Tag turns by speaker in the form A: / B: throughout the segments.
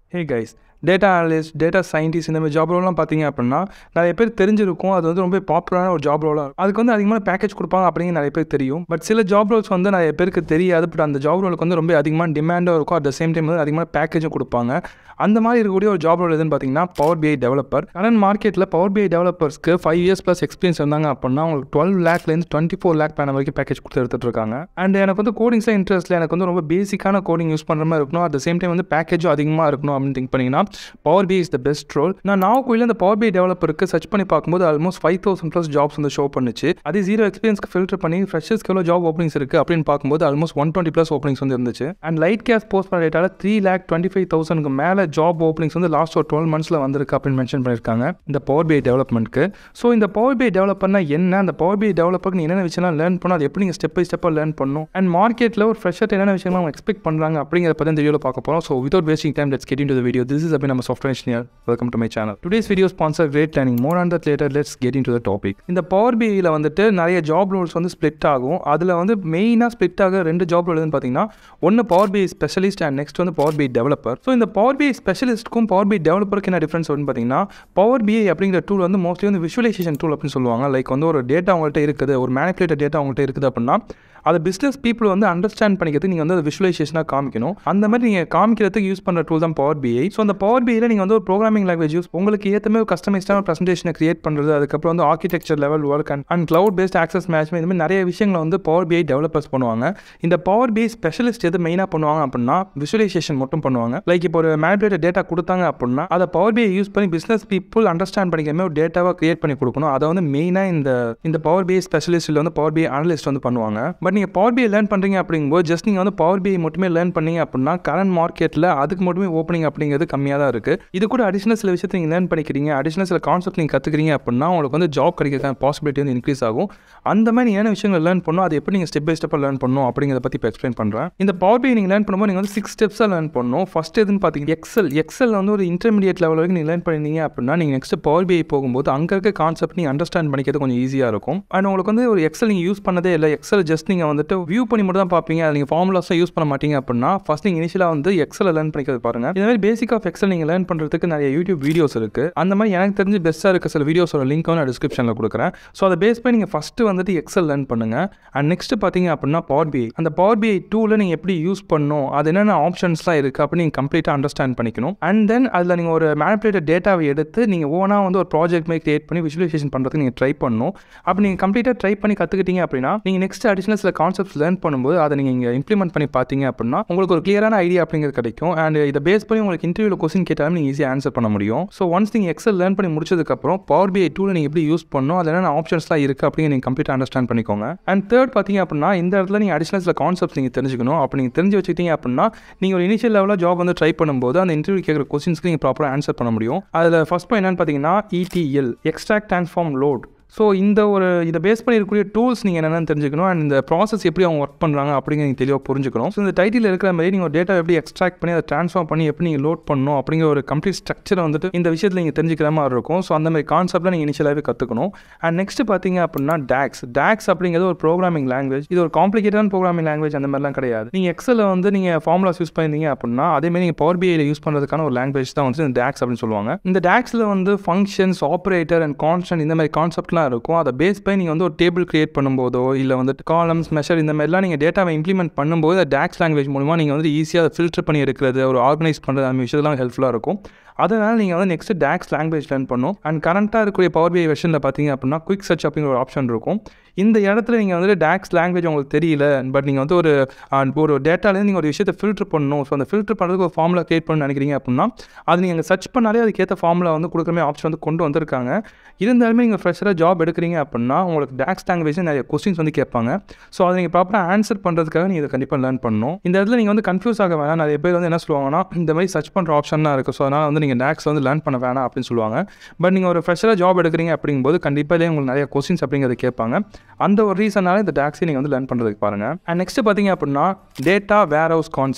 A: ஹே guys data analyst data scientist இந்த மாதிரி job ரோலாம் பார்த்தீங்க அப்படின்னா நிறைய பேர் தெரிஞ்சிருக்கும் அது வந்து ரொம்ப பாப்புலரான ஒரு ஜாப் ரோலாக இருக்கும் அதுக்கு வந்து அதிகமான பேக்கேஜ் கொடுப்பாங்க அப்படிங்கிற நிறைய பேர் தெரியும் பட் சில ஜாப் ரோல்ஸ் வந்து நிறைய பேருக்கு தெரியாது பட் அந்த ஜாப் ரோலுக்கு வந்து ரொம்ப அதிகமான டிமாண்டும் இருக்கும் அட் த சேம் டைம் வந்து அதிகமான பேக்கேஜும் கொடுப்பாங்க அந்த மாதிரி இருக்கக்கூடிய ஒரு ஜாப் ரோல் எதுன்னு பார்த்தீங்கன்னா பவர் பிஐ டெவலப்பர் கரண்ட் மார்க்கெட்டில் பவர் பிஐ டெவலப்பர்ஸ்க்கு ஃபைவ் இயர்ஸ் ப்ளஸ் எக்ஸ்பீரியன்ஸ் இருந்தாங்க அப்படின்னா உங்களுக்கு டுவெல் லேக்லேருந்து டுவெண்ட்டி ஃபோர் லேக் பேன வரைக்கும் பேக்கேஜ் கொடுத்து எடுத்துட்டு இருக்காங்க அண்ட் எனக்கு வந்து கோடிங்ஸாக இன்ட்ரெஸ்ட்டில் எனக்கு வந்து ரொம்ப பேசிக்கான கோடிங் யூஸ் பண்ணுற மாதிரி இருக்கணும் அட் த சேம் டைம் வந்து பேக்கேஜும் அதிகமாக இருக்கணும் அப்படின்னு திங்க் பண்ணிங்கன்னா power BI is the best role நான் நாவுக்குள்ள இந்த பவர் பி டெவலப்பருக்கு சர்ச் பண்ணி பார்க்கும்போது almost five thousand plus jobs வந்து ஷோ பண்ணுச்சு அதே ஜீரோ எக்ஸ்பீரியன்ஸ்க்கு ஃபில்டர் பண்ணி ஃப்ரெஷர்ஸ்க்கு எவ்வளோ ஜாப் ஓப்பனிங்ஸ் இருக்குது அப்படின்னு பார்க்கும்போது almost one twenty plus openings வந்து இருந்துச்சு அண்ட் லைட் கேஸ் போஸ்ட் பண்ண டேட்டாவில் த்ரீ லேக் டுவெண்ட்டி ஃபைவ் தௌசண்ட்க்கு மேலே ஜாப் ஓப்பனிங்ஸ் வந்து லாஸ்ட் ஒரு டுவெல் மந்த்ஸில் வந்திருக்கு அப்படின்னு மென்ஷன் பண்ணியிருக்காங்க இந்த பவர் பி டெவலப்மெண்ட்க்கு ஸோ இந்த பவர் பி டெவலப்பர்னா என்ன அந்த பவர் பி டெவலப்பருக்கு நீ என்னென்ன விஷயம்லாம் லேர்ன் பண்ணணும் அது எப்படி நீங்கள் ஸ்டெப் பை ஸ்டெப்பாக லேர்ன் பண்ணணும் அண்ட் மார்க்கெட்டில் ஒரு ஃப்ரெஷர் என்னென்ன விஷயங்கள் அவங்க எக்ஸ்பெக்ட் பண்ணுறாங்க அப்படிங்கிறத பற்றி இந்த வீடியோவில் பார்க்க போகிறோம் so without wasting time let's get into video this is அப்படி நம்ம software engineer welcome to my channel today's video sponsor great learning more on that later let's get into the topic இந்த power பியில் வந்துட்டு நிறைய job Rolle's வந்து split ஆகும் அதில் வந்து மெயினாக ஸ்ப்ளிட் ஆக ரெண்டு ஜாப் ரோல் பார்த்தீங்கன்னா ஒன்று power B specialist and next வந்து பவர் பி டெவலப்பர் ஸோ இந்த பவர் பி ஸ்பெஷலிஸ்ட்க்கும் பவர் பி டெவலப்பருக்கு என்ன டிஃப்ரென்ஸ் வரும்னு பார்த்தீங்கன்னா பவர் பிஐ அப்படிங்கிற டூல் வந்து மோஸ்ட்லி வந்து விஷுவலைசேஷன் டூல் அப்படின்னு சொல்லுவாங்க லைக் வந்து ஒரு டேட்டா உங்கள்கிட்ட இருக்குது ஒரு மேனிப்புலேட்டட் டேட்டா உங்கள்கிட்ட இருக்குது அப்படின்னா அதை பிஸ்னஸ் பீப்புள் வந்து அண்டர்ஸ்டாண்ட் பண்ணிக்கிறதுக்கு நீங்கள் வந்து அதை விஷுவலைசேஷனாக காமிக்கணும் அந்த மாதிரி நீங்கள் காமிக்கிறதுக்கு யூஸ் பண்ணுற டூல் தான் பவர் பிஐ ஸோ அந்த பவர் பிஐயில் நீங்கள் வந்து ஒரு ப்ரோக்ராமிங் லாங்குவேஜ் யூஸ் உங்களுக்கு ஏற்ற மாதிரி கஸ்டமைஸ்டான ப்ரெசன்டேஷனை கிரியேட் பண்ணுறது அதுக்கப்புறம் வந்து architecture level work and and cloud based access management இந்த மாதிரி நிறைய விஷயங்களை வந்து பவர் பிஐ டெவலப்பர்ஸ் பண்ணுவாங்க இந்த பவர் பிஐ ஸ்பெஷலிஸ்ட் எது மெயினாக பண்ணுவாங்க அப்படின்னா விஷுவலைசேஷன் மட்டும் பண்ணுவாங்க லைக் இப்போ ஒரு மேனிபுலேட்டட் டேட்டா கொடுத்தாங்க அப்படின்னா அதை பவர் பிஐ யூஸ் பண்ணி பிஸ்னஸ் பீப்புள் அண்டர்ஸ்டாண்ட் பண்ணிக்கிற மாதிரி ஒரு டேட்டாவை கிரியேட் பண்ணி கொடுக்கணும் அதை வந்து மெயினாக இந்த இந்த பவர் பிஐ ஸ்பெஷலிஸ்ட் இல்லை வந்து பவர் பிஐ அனலிஸ்ட் வந்து பண்ணுவாங்க பட் நீங்கள் பவர் பிஐ லேர்ன் பண்ணுறீங்க அப்படிங்கும்போது ஜஸ்ட் நீங்கள் வந்து பவர் பிஐ மட்டுமே லேர்ன் பண்ணீங்க அப்படின்னா கரண்ட் மார்க்கெட்டில் அதுக்கு மட்டுமே ஓப்பனிங் அப்படிங்கிறது கம்மியாக தான் இருக்குது இது கூட அடிஷனல் சில விஷயத்தை நீங்கள் லேர்ன் பண்ணிக்கிறீங்க அடிஷனல் சில கான்செப்ட் நீங்கள் கற்றுக்கிறீங்க அப்படின்னா உங்களுக்கு வந்து ஜாப் கிடைக்கிறதுக்கான பாசிபிலிட்டி வந்து இன்க்ரீஸ் ஆகும் அந்த மாதிரி என்ன விஷயங்கள் லேர்ன் பண்ணணும் அது எப்படி நீங்கள் ஸ்டெப் பை ஸ்டெப்பாக லேர்ன் பண்ணணும் அப்படிங்கிறத பற்றி இப்போ எக்ஸ்பிளைன் பண்ணுறேன் இந்த பவர் பிஐ நீங்கள் லேர்ன் பண்ணும்போது நீங்கள் வந்து சிக்ஸ் ஸ்டெப்ஸாக லேர்ன் பண்ணணும் ஃபஸ்ட் எதுன்னு பார்த்தீங்கன்னா எக்ஸல் எக்ஸல் வந்து ஒரு இன்டர்மீடியட் லெவல் வரைக்கும் நீங்கள் லேர்ன் பண்ணிங்க அப்படின்னா நீங்கள் நெக்ஸ்ட் பவர் பிஐ போகும்போது அங்கே இருக்க கான்செப்ட் நீங்கள் அண்டர்ஸ்டாண்ட் பண்ணிக்கிறது கொஞ்சம் ஈஸியாக இருக்கும் அண்ட் உங்களுக்கு வந்து ஒரு எக்ஸல் நீங்கள் யூஸ் பண்ணதே இல்லை எக்ஸல் ஜஸ்ட் நீங்கள் வந்துட்டு வியூ பண்ணி மட்டும் தான் பார்ப்பீங்க அதை நீங்கள் ஃபார்முலாஸாக யூஸ் பண்ண மாட்டீங்க அப்படின்னா ஃபஸ்ட் நீங்கள் இனிஷியலாக வந்து எக்ஸலை லேர்ன் பண்ணிக்கிறது பாருங்கள் இந்த மாதிரி பேசிக் ஆஃப் எக்ஸல் நீங்கள் லேர்ன் பண்ணுறதுக்கு நிறைய யூடியூப் வீடியோஸ் இருக்குது அந்த மாதிரி எனக்கு தெரிஞ்சு பெஸ்ட்டாக இருக்க சில வீடியோஸோட லிங்க் நான் டிஸ்கிரிப்ஷனில் கொடுக்குறேன் ஸோ அதை பேஸ் பண்ணி நீங்கள் ஃபஸ்ட்டு வந்துட்டு எக்ஸல் லேர்ன் பண்ணுங்கள் அண்ட் நெக்ஸ்ட் பார்த்தீங்க அப்படின்னா பவர் பிஐ அந்த பவர் பிஐ டூவில் நீங்கள் எப்படி யூஸ் பண்ணணும் அது என்னென்ன ஆப்ஷன்ஸ்லாம் இருக்குது அப்படின்னு நீங்கள் கம்ப்ளீட்டாக அண்டர்ஸ்டாண்ட் பண்ணிக்கணும் அண்ட் தென் அதில் நீங்கள் ஒரு மேனிப்புலேட்டட் டேட்டாவை எடுத்து நீங்கள் ஓனாக வந்து ஒரு ப்ராஜெக்ட் மாதிரி கிரியேட் பண்ணி விஷுவலைசேஷன் பண்ணுறதுக்கு நீங்கள் ட்ரை பண்ணணும் அப்படி நீங்கள் கம்ப்ளீட்டாக ட்ரை பண்ணி கற்றுக்கிட்டீங்க அப்படின்னா நீங்கள் நெக்ஸ்ட் அடிஷனல் சில கான்செப்ட்ஸ் லேர்ன் பண்ணும்போது அதை நீங்கள் இங்கே இம்ப்ளிமெண்ட் பண்ணி பார்த்தீங்க அப்படின்னா உங்களுக்கு ஒரு கிளியரான ஐடியா அப்படிங்கிறது கிடைக்கும் அண்ட் இதை பேஸ் பண்ணி உங்களுக்கு இன்டர்வியூவில் கொஸ்டின் கேட்டாலும் நீங்கள் ஈஸியாக ஆன்சர் பண்ண முடியும் ஸோ ஒன்ஸ் நீங்கள் எக்ஸல் லேர்ன் பண்ணி முடிச்சதுக்கப்புறம் பவர் பிஐ டூவில் நீங்கள் எப்படி யூஸ் பண்ணணும் அது என்னென்ன ஆப்ஷன்ஸ்லாம் இருக்குது அப்படிங்க நீங்கள் கம்ப்ளீட்டாக அண்டர்ஸ்டாண்ட் பண்ணிக்கோங்க அண்ட் தேர்ட் பார்த்தீங்க அப்படின்னா இந்த இடத்துல நீங்கள் அடிஷனல் சில கான்செப்ட்ஸ் நீங்கள் தெரிஞ்சுக்கணும் அப்படி நீங்கள் தெரிஞ்சு வச்சுக்கிட்டீங்க அப்படின்னா நீங்கள் ஒரு இனிஷியல் லெவலில் ஜாப் வந்து ட்ரை பண்ணும்போது அந்த இன்டர்வியூ கேட்குற கொஸ்டின்ஸ்க்கு நீங்கள் ப்ராப்பராக ஆன்சர் பண்ண முடியும் அதில் ஃபஸ்ட் பாயிண்ட் என்னன்னு பார்த்தீங்கன்னா ETL extract transform load so இந்த ஒரு இதை பேஸ் பண்ணி இருக்கக்கூடிய டூல்ஸ் நீங்கள் என்னென்னு தெரிஞ்சுக்கணும் அண்ட் இந்த ப்ராசஸ் எப்படி அவங்க ஒர்க் பண்ணுறாங்க அப்படிங்கிற நீங்கள் தெளிவாக புரிஞ்சுக்கணும் ஸோ இந்த டைட்டில் இருக்கிற மாதிரி நீங்கள் ஒரு டேட்டா எப்படி எக்ஸ்ட்ராக்ட் பண்ணி அதை ட்ரான்ஸ்ஃபார்ம் பண்ணி எப்படி நீங்கள் லோட் பண்ணணும் அப்படிங்கிற ஒரு கம்ப்ளீட் ஸ்ட்ரக்சரை வந்துட்டு இந்த விஷயத்தில் நீங்கள் தெரிஞ்சுக்கிற மாதிரி இருக்கும் ஸோ அந்த மாதிரி கான்செப்ட்டில் நீங்கள் இனிஷியலாகவே கற்றுக்கணும் அண்ட் நெக்ஸ்ட் பார்த்தீங்க அப்படின்னா டேக்ஸ் டேக்ஸ் அப்படிங்கிறது ஒரு ப்ரோக்ராமிங் லாங்குவேஜ் இது ஒரு காம்ப்ளிகேட்டான ப்ரோக்ராமிங் லாங்குவேஜ் அந்த மாதிரிலாம் கிடையாது நீங்கள் எக்ஸலில் வந்து நீங்கள் ஃபார்முலாஸ் யூஸ் பண்ணிருந்தீங்க அப்படின்னா அதேமாதிரி நீங்கள் பவர் பிஐயில் யூஸ் பண்ணுறதுக்கான ஒரு லாங்குவேஜ் தான் வந்து இந்த டேக்ஸ் அப்படின்னு சொல்லுவாங்க இந்த டேக்ஸில் வந்து ஃபங்க்ஷன்ஸ் ஆப்ரேட்டர் அண்ட் கான்ஸ்டன்ட் இந்த மாதிரி கான்செப்ட்லாம் இருக்கும் அதை பேஸ் பண்ணி நீங்கள் வந்து ஒரு டேபிள் கிரியேட் பண்ணும்போதோ இல்லை வந்துட்டு காலம்ஸ் மெஷர் இந்த மாதிரிலாம் நீங்கள் டேட்டாவை இம்ப்ளிமெண்ட் பண்ணும்போது டேக்ஸ் லாங்குவேஜ் மூலமாக நீங்கள் வந்து ஈஸியாக அதை ஃபில்டர் பண்ணி எடுக்கிறது ஒரு ஆர்கனைஸ் பண்ணுறது அந்த விஷயத்தெல்லாம் ஹெல்ப்ஃபுல்லாக இருக்கும் அதனால் நீங்கள் வந்து நெக்ஸ்ட் டேக்ஸ் லாங்குவேஜ் லேர்ன் பண்ணும் அண்ட் கரண்ட்டாக இருக்கக்கூடிய பவர் பிஐ வெர்ஷனில் பார்த்தீங்க அப்படின்னா குயிக் சர்ச் அப்படிங்கிற ஒரு ஆப்ஷன் இருக்கும் இந்த இடத்துல நீங்கள் வந்து டேக்ஸ் லாங்குவேஜ் உங்களுக்கு தெரியல பட் நீங்கள் வந்து ஒரு ஒரு டேட்டாலேருந்து நீங்கள் ஒரு விஷயத்தை ஃபில்டர் பண்ணணும் ஸோ அந்த ஃபில்டர் பண்ணுறதுக்கு ஒரு ஃபார்முலா கிரியேட் பண்ணு நினைக்கிறீங்க அப்படின்னா அது நீங்கள் சர்ச் பண்ணாலே அதுக்கேற்ற ஃபார்முலா வந்து கொடுக்குற மாதிரி ஆப்ஷன் வந்து கொண்டு வந்திருக்காங்க இருந்தாலுமே நீங்கள் ஃப்ரெஷராக ஜாப் எடுக்கிறீங்க அப்படின்னா உங்களுக்கு டேக்ஸ் லாங்குவேஜ் நிறைய கொஸ்டின்ஸ் வந்து கேட்பாங்க ஸோ அதை நீங்கள் ப்ராப்பராக ஆன்சர் பண்ணுறதுக்காக நீங்கள் இதை கண்டிப்பாக லேர்ன் பண்ணணும் இந்த இடத்துல நீங்கள் வந்து கன்ஃபியூஸ் ஆக வேணாம் நிறைய பேர் வந்து என்ன சொல்லுவாங்கன்னா இந்த மாதிரி சர்ச் பண்ணுற ஆப்ஷன்லாம் இருக்குது ஸோ அதனால் வந்து நீங்கள் டேக்ஸ் வந்து லேர்ன் பண்ண வேணாம் அப்படின்னு சொல்லுவாங்க பட் நீங்கள் ஒரு ஃப்ரெஷராக ஜாப் எடுக்கிறீங்க அப்படிங்கும்போது கண்டிப்பாக உங்களுக்கு நிறைய கொஸ்டின்ஸ் அப்படிங்கிறத கேட்பாங்க அந்த ஒரு ரீசனால இந்த டேக்ஸை நீங்கள் வந்து லேர்ன் பண்ணுறதுக்கு பாருங்கள் அண்ட் நெக்ஸ்ட் பார்த்தீங்க அப்படின்னா டேட்டா வேர் ஹவுஸ் கான்செப்ட்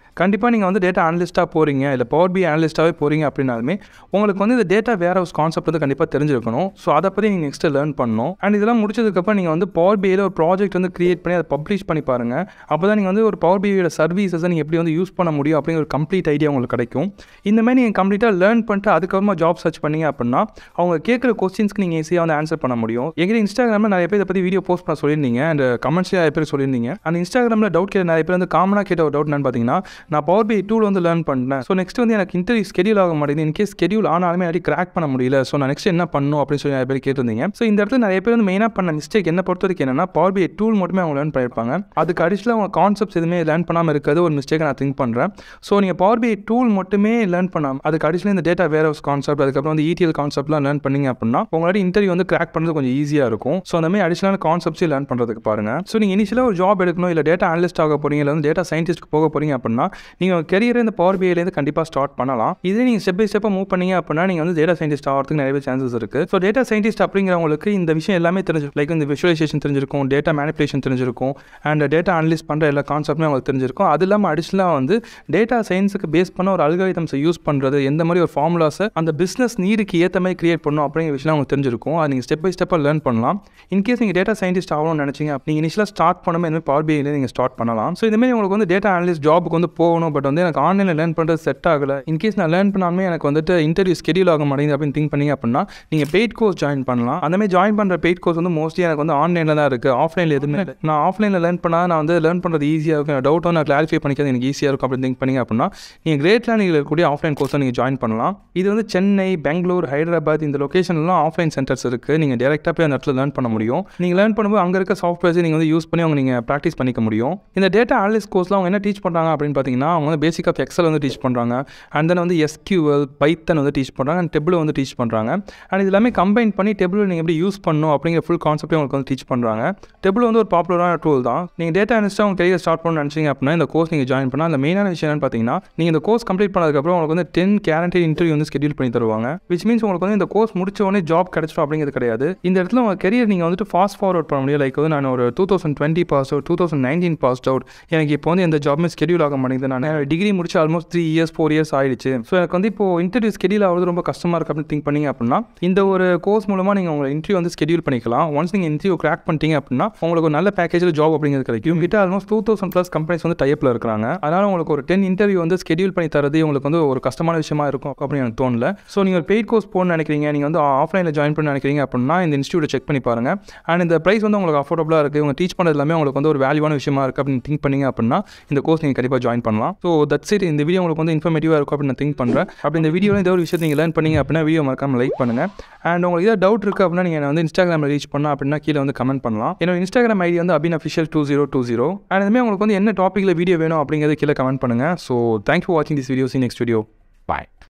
A: கண்டிப்பாக நீங்கள் வந்து டேட்டா அனலிஸ்ட்டாக போகிறீங்க இல்லை பவர் பி அனலிஸ்ட்டாகவே போகிறீங்க அப்படின்னாலுமே உங்களுக்கு வந்து இந்த டேட்டா வேர் ஹவுஸ் கான்செப்ட் வந்து கண்டிப்பாக தெரிஞ்சிருக்கணும் ஸோ அதை பற்றி நீங்கள் நெக்ஸ்ட்டு லேர்ன் பண்ணணும் அண்ட் இதெல்லாம் முடிச்சதுக்கப்புறம் நீங்கள் வந்து பவர் பியில் ஒரு ப்ராஜெக்ட் வந்து கிரியேட் பண்ணி அதை பப்ளிஷ் பண்ணி பாருங்கள் அப்போ தான் நீங்கள் வந்து ஒரு பவர் பியோட சர்வீசஸை நீங்கள் எப்படி வந்து யூஸ் பண்ண முடியும் அப்படிங்கிற ஒரு கம்ப்ளீட் ஐடியா உங்களுக்கு கிடைக்கும் இந்த மாதிரி நீங்கள் கம்ப்ளீட்டாக லேர்ன் பண்ணிட்டு அதுக்கப்புறமா ஜாப் சர்ச் பண்ணீங்க அப்படின்னா அவங்க கேட்குற கொஸ்டின்ஸ்க்கு நீங்கள் ஈஸியாக வந்து ஆன்சர் பண்ண முடியும் எங்கிட்ட இன்ஸ்டாகிராமில் நிறைய பேர் இதை பற்றி வீடியோ போஸ்ட் பண்ண சொல்லியிருந்தீங்க அண்ட் கமெண்ட்ஸ்லேயே நிறைய பேர் சொல்லியிருந்தீங்க அந்த இன்ஸ்டாகிராமில் டவுட் கேட்ட நிறைய பேர் வந்து காமனாக கேட்ட ஒரு டவுட் என்னன்னு பார்த்தீங்கன்னா நான் பவர் பி டூல் வந்து லேர்ன் பண்ணேன் ஸோ நெக்ஸ்ட் வந்து எனக்கு இன்டர்வியூ ஸ்கெடியூல் ஆக மாட்டேங்குது இன்கேஸ் ஸ்கெடியூல் ஆனாலுமே அப்படி கிராக் பண்ண முடியல ஸோ நான் நெக்ஸ்ட் என்ன பண்ணணும் அப்படின்னு சொல்லி நிறைய பேர் கேட்டிருந்தீங்க ஸோ இந்த இடத்துல நிறைய பேர் வந்து மெயினாக பண்ண மிஸ்டேக் என்ன பொறுத்த வரைக்கும் என்னன்னா பவர் பி டூல் மட்டுமே அவங்க லேர்ன் பண்ணியிருப்பாங்க அதுக்கு அடிஷனலாக அவங்க கான்செப்ட்ஸ் எதுவுமே லேர்ன் பண்ணாமல் இருக்கிறது ஒரு மிஸ்டேக் நான் திங்க் பண்ணுறேன் ஸோ நீங்கள் பவர் பி டூல் மட்டுமே லேர்ன் பண்ணாமல் அதுக்கு அடிஷனல் இந்த டேட்டா வேர் ஹவுஸ் கான்செப்ட் அதுக்கப்புறம் வந்து ETL கான்செப்ட்லாம் லேர்ன் பண்ணீங்க அப்படின்னா உங்களோட இன்டர்வியூ வந்து கிராக் பண்ணுறது கொஞ்சம் ஈஸியாக இருக்கும் ஸோ அந்த மாதிரி அடிஷனல் கான்செப்ட்ஸையும் லேர்ன் பண்ணுறதுக்கு பாருங்க ஸோ நீங்கள் இனிஷியலாக ஒரு ஜாப் எடுக்கணும் இல்லை டேட்டா அனலிஸ்ட் ஆக போறீங்க இல்லை வந்து டேட்டா சயின்டிஸ்ட்க்கு போக போறீங்க அப்படின்னா நீங்கள் கெரியர் இந்த பவர் பிஐலேருந்து கண்டிப்பாக ஸ்டார்ட் பண்ணலாம் இதே நீங்கள் ஸ்டெப் பை ஸ்டெப்பாக மூவ் பண்ணீங்க அப்படின்னா நீங்கள் வந்து டேட்டா சயின்டிஸ்ட் ஆகிறதுக்கு நிறைய சான்சஸ் இருக்குது ஸோ டேட்டா சயின்டிஸ்ட் அப்படிங்கிறவங்களுக்கு இந்த விஷயம் எல்லாமே தெரிஞ்சிருக்கும் லைக் இந்த விஷுவலைசேஷன் தெரிஞ்சிருக்கும் டேட்டா மேனிப்புலேஷன் தெரிஞ்சிருக்கும் அண்ட் டேட்டா அனலிஸ்ட் பண்ணுற எல்லா கான்செப்ட்டுமே அவங்களுக்கு தெரிஞ்சிருக்கும் அது இல்லாமல் அடிஷனலாக வந்து டேட்டா சயின்ஸுக்கு பேஸ் பண்ண ஒரு அல்காரிதம்ஸை யூஸ் பண்ணுறது எந்த மாதிரி ஒரு ஃபார்முலாஸை அந்த பிஸ்னஸ் நீருக்கு ஏற்ற மாதிரி கிரியேட் பண்ணணும் அப்படிங்கிற விஷயம் உங்களுக்கு தெரிஞ்சிருக்கும் அது நீங்கள் ஸ்டெப் பை ஸ்டெப்பாக லேர்ன் பண்ணலாம் இன்கேஸ் நீங்கள் டேட்டா சயின்டிஸ்ட் ஆகணும்னு நினச்சிங்க நீங்கள் இனிஷியலாக ஸ்டார்ட் பண்ணும்போது இந்த மாதிரி பவர் பிஐல நீங்கள் ஸ்டார்ட் பண்ணலாம் ஸோ இதுமாதிரி உங்களுக்கு வந்து டேட்டா அனலிஸ்ட் ஜாபுக்கு வந்து போகணும் பட் வந்து எனக்கு ஆன்லைனில் லேர்ன் பண்ணுறது செட் ஆகலை இன்கேஸ் நான் லேர்ன் பண்ணாலுமே எனக்கு வந்துட்டு இன்டர்வியூ ஸ்கெடியூல் ஆக மாட்டேங்குது அப்படின்னு திங்க் பண்ணீங்க அப்படின்னா நீங்கள் பெய்ட் கோர்ஸ் ஜாயின் பண்ணலாம் அந்த மாதிரி ஜாயின் பண்ணுற பெய்ட் கோர்ஸ் வந்து மோஸ்ட்லி எனக்கு வந்து ஆன்லைனில் தான் இருக்குது ஆஃப்லைனில் எதுவுமே இல்லை நான் ஆஃப்லைனில் லேர்ன் பண்ணால் நான் வந்து லேர்ன் பண்ணுறது ஈஸியாக இருக்கும் டவுட் நான் கிளாரிஃபை பண்ணிக்கிறது எனக்கு ஈஸியாக இருக்கும் அப்படின்னு திங்க் பண்ணீங்க அப்படின்னா நீங்கள் கிரேட்லாம் நீங்கள் இருக்கக்கூடிய ஆஃப்லைன் கோர்ஸை நீங்கள் ஜாயின் பண்ணலாம் இது வந்து சென்னை பெங்களூர் ஹைதராபாத் இந்த லொக்கேஷன்லாம் ஆஃப்லைன் சென்டர்ஸ் இருக்குது நீங்கள் டேரெக்டாக போய் அந்த இடத்துல லேர்ன் பண்ண முடியும் நீங்கள் லேர்ன் பண்ணும்போது அங்கே இருக்க சாஃப்ட்வேர்ஸை நீங்கள் வந்து யூஸ் பண்ணி அவங்க நீங்கள் ப்ராக்டிஸ் பண்ணிக்க முடியும் இந்த டேட்டா அனலிஸ்ட் கோர்ஸில் அவங்க என்ன டீச் பண்ணுறாங்க அப்படின்னு பார்த்தீங்கன்னா அவங்க வந்து பேசிக் ஆஃப் எக்ஸல் வந்து டீச் பண்ணுறாங்க அண்ட் தென் வந்து எஸ்கியூஎல் பைத்தன் வந்து டீச் பண்ணுறாங்க அண்ட் டெபிள் வந்து டீச் பண்ணுறாங்க அண்ட் இது எல்லாமே கம்பைன் பண்ணி டெபிள் நீங்கள் எப்படி யூஸ் பண்ணணும் அப்படிங்கிற ஃபுல் கான்செப்டே உங்களுக்கு வந்து டீச் பண்ணுறாங்க டெபிள் வந்து ஒரு பாப்புலரான டூல் தான் நீங்கள் டேட்டா அனலிஸ்ட்டாக உங்கள் கரியர் ஸ்டார்ட் பண்ணணும்னு நினச்சிங்க அப்படின்னா இந்த கோர்ஸ் நீங்கள் ஜாயின் பண்ணால் அந்த மெயினான விஷயம் என்னன்னு பார்த்தீங்கன்னா நீங்கள் இந்த கோர்ஸ் கம்ப்ளீட் பண்ணதுக்கப்புறம் உங்களுக்கு வந்து டென் கேரண்டி இன்டர்வியூ வந்து ஸ்கெடியூல் பண்ணி தருவாங்க விச் மீன்ஸ் உங்களுக்கு வந்து இந்த கோர்ஸ் முடிச்ச உடனே ஜாப் கிடைச்சிடும் அப்படிங்கிறது கிடையாது இந்த இடத்துல உங்கள் கரியர் நீங்கள் வந்துட்டு ஃபாஸ்ட் ஃபார்வர்ட் பண்ண முடியும் லைக் வந்து நான் ஒரு two thousand twenty pass out two thousand nineteen passed out எனக்கு இப்போ வந்து எந்த ஜாப்மே ஸ்கெடியூல் ஆக மாட்டேங்குது நான் டிகிரி முடிச்சு almost three years four years ஆயிடுச்சு ஸோ எனக்கு வந்து இப்போ இன்டர்வியூ ஸ்கெடியூல் ஆகிறது ரொம்ப கஷ்டமாக இருக்குது அப்படின்னு திங்க் பண்ணீங்க அப்படின்னா இந்த ஒரு கோர்ஸ் மூலமாக நீங்கள் உங்கள் இன்டர்வியூ வந்து ஸ்கெடியூல் பண்ணிக்கலாம் ஒன்ஸ் நீங்கள் இன்டர்வியூ கிராக் பண்ணிட்டீங்க அப்படின்னா உங்களுக்கு ஒரு நல்ல பேக்கேஜில் ஜாப் அப்படிங்கிறது கிடைக்கும் இவங்க கிட்ட almost two thousand plus companies வந்து டைப்பில் இருக்கிறாங்க அதனால் உங்களுக்கு ஒரு டென் இன்டர்வியூ வந்து ஸ்கெடியூல் பண்ணி தரது உங்களுக்கு வந்து ஒரு கஷ்டமான விஷயமா இருக்கும் அப்படின்னு எனக்கு தோணல ஸோ நீங்கள் பெய்ட் கோர்ஸ் போகணும்னு நினைக்கிறீங்க நீங்கள் வந்து ஆஃப்லைனில் ஜாயின் பண்ண நினைக்கிறீங்க அப்படின்னா இந்த இன்ஸ்டியூட்டை செக் பண்ணி பாருங்க அண்ட் இந்த ப்ரைஸ் வந்து உங்களுக்கு அஃபோர்டபுளாக இருக்குது இவங்க டீச் பண்ணுறது எல்லாமே உங்களுக்கு வந்து ஒரு வேல்யூவான விஷயமா இருக்குது அப்படின்னு திங்க் பண்ணீங்க அப்படின்னா இந்த கோர்ஸ் நீங்கள் கண்டிப்பாக ஜாயின் பண்ணலாம் ஸோ தட்ஸ் இட் இந்த வீடியோ உங்களுக்கு வந்து இன்ஃபர்மேட்டிவாக இருக்கும் அப்படின்னு நான் திங்க் பண்ணுறேன் அப்படி இந்த வீடியோவில் ஏதோ ஒரு விஷயத்தை நீங்கள் லேர்ன் பண்ணீங்க அப்படின்னா வீடியோ மறக்காமல் லைக் பண்ணுங்கள் அண்ட் உங்களுக்கு ஏதாவது டவுட் இருக்குது அப்படின்னா நீங்கள் வந்து இன்ஸ்டாகிராமில் ரீச் பண்ணால் அப்படின்னா கீழே வந்து கமெண்ட் பண்ணலாம் என்னோட இன்ஸ்டாகிராம் ஐடி வந்து Abin official two zero two zero and இதுமாதிரி உங்களுக்கு வந்து என்ன டாப்பிக்கில் வீடியோ வேணும் அப்படிங்கிறது கீழே கமெண்ட் பண்ணுங்கள் ஸோ தேங்க்ஸ் ஃபார் வாட்சிங் this videos next video bye